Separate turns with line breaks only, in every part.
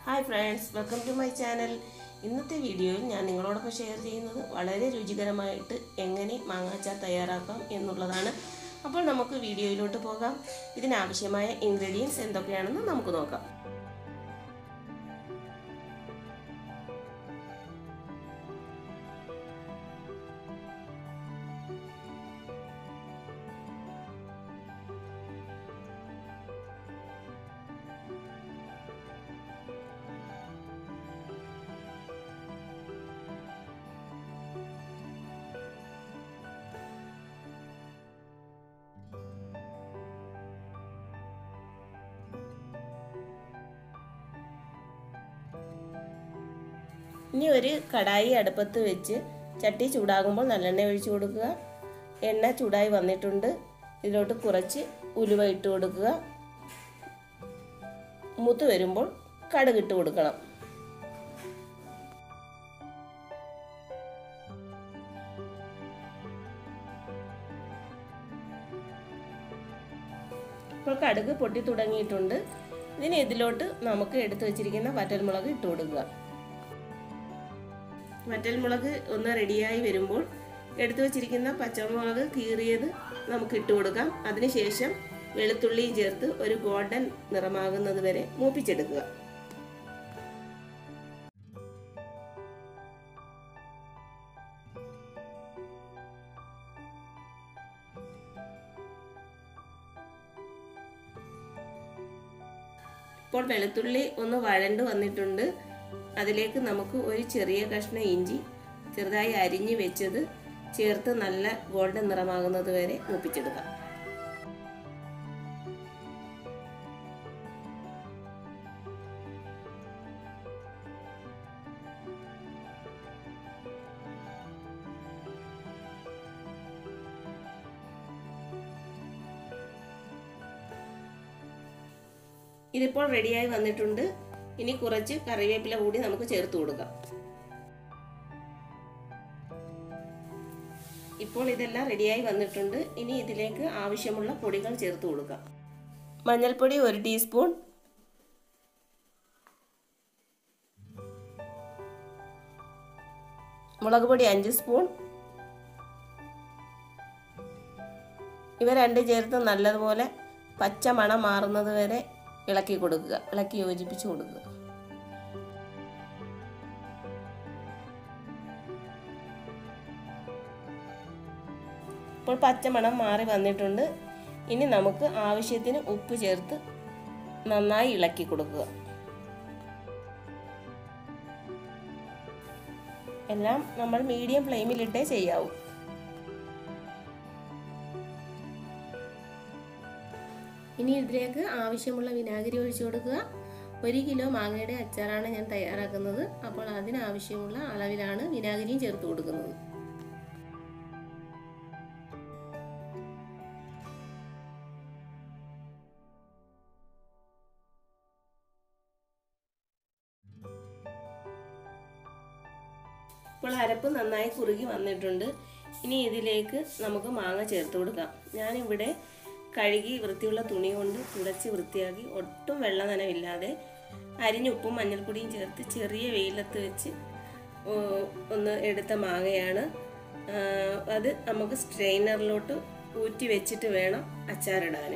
hi friends welcome to my channel ഇന്നത്തെ വീഡിയോയിൽ ഞാൻ നിങ്ങളോടൊപ്പം ഷെയർ ചെയ്യുന്നത് വളരെ രുചികരമായിട്ട് എങ്ങനെ മാങ്ങാച്ചാർ തയ്യാറാക്കാം എന്നുള്ളതാണ് അപ്പോൾ നമുക്ക് വീഡിയോയിലോട്ട് പോകാം ഇതിനാവശ്യമായ ഇൻഗ്രീഡിയൻസ് എന്തൊക്കെയാണെന്ന് നമുക്ക് നോക്കാം ഇനി ഒരു കടായി അടുപ്പത്ത് വെച്ച് ചട്ടി ചൂടാകുമ്പോൾ നല്ലെണ്ണ ഒഴിച്ചു കൊടുക്കുക എണ്ണ ചൂടായി വന്നിട്ടുണ്ട് ഇതിലോട്ട് കുറച്ച് ഉലുവ ഇട്ട് കൊടുക്കുക മൂത്ത് വരുമ്പോൾ കടുക് ഇട്ട് കൊടുക്കണം ഇപ്പോൾ കടുക് പൊട്ടി തുടങ്ങിയിട്ടുണ്ട് ഇതിന് ഇതിലോട്ട് നമുക്ക് എടുത്തു വെച്ചിരിക്കുന്ന വറ്റൽമുളക് ഇട്ട് കൊടുക്കുക വറ്റൽമുളക് ഒന്ന് റെഡിയായി വരുമ്പോൾ എടുത്തു വച്ചിരിക്കുന്ന പച്ചമുളക് കീറിയത് നമുക്ക് ഇട്ട് കൊടുക്കാം അതിനുശേഷം വെളുത്തുള്ളിയും ചേർത്ത് ഒരു ഗോൾഡൻ നിറമാകുന്നത് വരെ മൂപ്പിച്ചെടുക്കുക ഇപ്പോൾ വെളുത്തുള്ളി ഒന്ന് വഴണ്ട് വന്നിട്ടുണ്ട് അതിലേക്ക് നമുക്ക് ഒരു ചെറിയ കഷ്ണം ഇഞ്ചി ചെറുതായി അരിഞ്ഞ് വെച്ചത് ചേർത്ത് നല്ല ഗോൾഡൻ നിറമാകുന്നത് വരെ മൂപ്പിച്ചെടുക്കാം ഇതിപ്പോൾ റെഡിയായി വന്നിട്ടുണ്ട് ഇനി കുറച്ച് കറിവേപ്പില കൂടി നമുക്ക് ചേർത്ത് കൊടുക്കാം ഇപ്പോൾ ഇതെല്ലാം റെഡിയായി വന്നിട്ടുണ്ട് ഇനി ഇതിലേക്ക് ആവശ്യമുള്ള പൊടികൾ ചേർത്ത് കൊടുക്കാം മഞ്ഞൾപ്പൊടി ഒരു ടീസ്പൂൺ മുളക് പൊടി അഞ്ച് സ്പൂൺ ഇവ രണ്ട് ചേർത്ത് നല്ലതുപോലെ പച്ച മണം മാറുന്നത് വരെ ഇളക്കി കൊടുക്കുക ഇളക്കി യോജിപ്പിച്ച് കൊടുക്കുക ഇപ്പോൾ പച്ചമണം മാറി വന്നിട്ടുണ്ട് ഇനി നമുക്ക് ആവശ്യത്തിന് ഉപ്പ് ചേർത്ത് നന്നായി ഇളക്കി കൊടുക്കുക എല്ലാം നമ്മൾ മീഡിയം ഫ്ലെയിമിലിട്ടേ ചെയ്യാവൂ ഇനി ഇതിലേക്ക് ആവശ്യമുള്ള വിനാഗിരി ഒഴിച്ചു കൊടുക്കുക ഒരു കിലോ മാങ്ങയുടെ അച്ചാറാണ് ഞാൻ തയ്യാറാക്കുന്നത് അപ്പോൾ അതിനാവശ്യമുള്ള അളവിലാണ് വിനാഗിരിയും ചേർത്ത് കൊടുക്കുന്നത് ഇപ്പോൾ അരപ്പ് നന്നായി കുറുകി വന്നിട്ടുണ്ട് ഇനി ഇതിലേക്ക് നമുക്ക് മാങ്ങ ചേർത്ത് കൊടുക്കാം ഞാനിവിടെ കഴുകി വൃത്തിയുള്ള തുണി കൊണ്ട് തുടച്ച് വൃത്തിയാക്കി ഒട്ടും വെള്ള നനവില്ലാതെ അരിഞ്ഞുപ്പും മഞ്ഞൾപ്പൊടിയും ചേർത്ത് ചെറിയ വെയിലത്ത് വെച്ച് ഒന്ന് എടുത്ത മാങ്ങയാണ് അത് നമുക്ക് സ്ട്രെയിനറിലോട്ട് ഊറ്റി വെച്ചിട്ട് വേണം അച്ചാറിടാൻ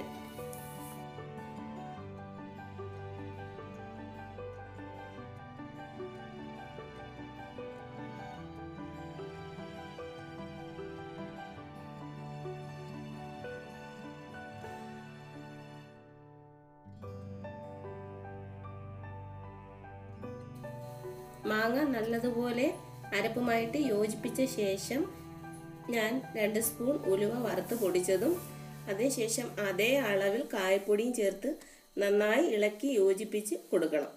മാങ്ങ നല്ലതുപോലെ അരപ്പുമായിട്ട് യോജിപ്പിച്ച ശേഷം ഞാൻ രണ്ട് സ്പൂൺ ഉലുവ വറുത്ത് പൊടിച്ചതും അതിനുശേഷം അതേ അളവിൽ കായപ്പൊടിയും ചേർത്ത് നന്നായി ഇളക്കി യോജിപ്പിച്ച് കൊടുക്കണം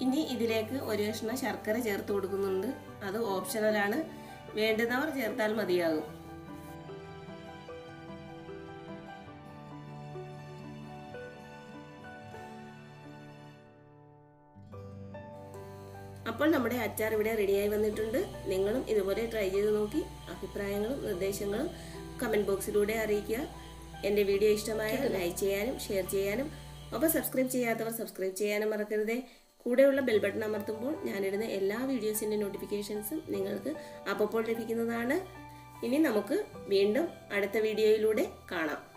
ഇനി ഇതിലേക്ക് ഒരു കഷ്ണം ശർക്കര ചേർത്ത് കൊടുക്കുന്നുണ്ട് അത് ഓപ്ഷണലാണ് വേണ്ടുന്നവർ ചേർത്താൽ മതിയാകും അപ്പോൾ നമ്മുടെ അച്ചാർ ഇവിടെ റെഡിയായി വന്നിട്ടുണ്ട് നിങ്ങളും ഇതുപോലെ ട്രൈ ചെയ്ത് നോക്കി അഭിപ്രായങ്ങളും നിർദ്ദേശങ്ങളും കമൻറ്റ് ബോക്സിലൂടെ അറിയിക്കുക എൻ്റെ വീഡിയോ ഇഷ്ടമായാൽ ലൈക്ക് ചെയ്യാനും ഷെയർ ചെയ്യാനും ഒപ്പം സബ്സ്ക്രൈബ് ചെയ്യാത്തവർ സബ്സ്ക്രൈബ് ചെയ്യാനും മറക്കരുതേ കൂടെയുള്ള ബെൽ ബട്ടൺ അമർത്തുമ്പോൾ ഞാനിടുന്ന എല്ലാ വീഡിയോസിൻ്റെ നോട്ടിഫിക്കേഷൻസും നിങ്ങൾക്ക് അപ്പോൾ ലഭിക്കുന്നതാണ് ഇനി നമുക്ക് വീണ്ടും അടുത്ത വീഡിയോയിലൂടെ കാണാം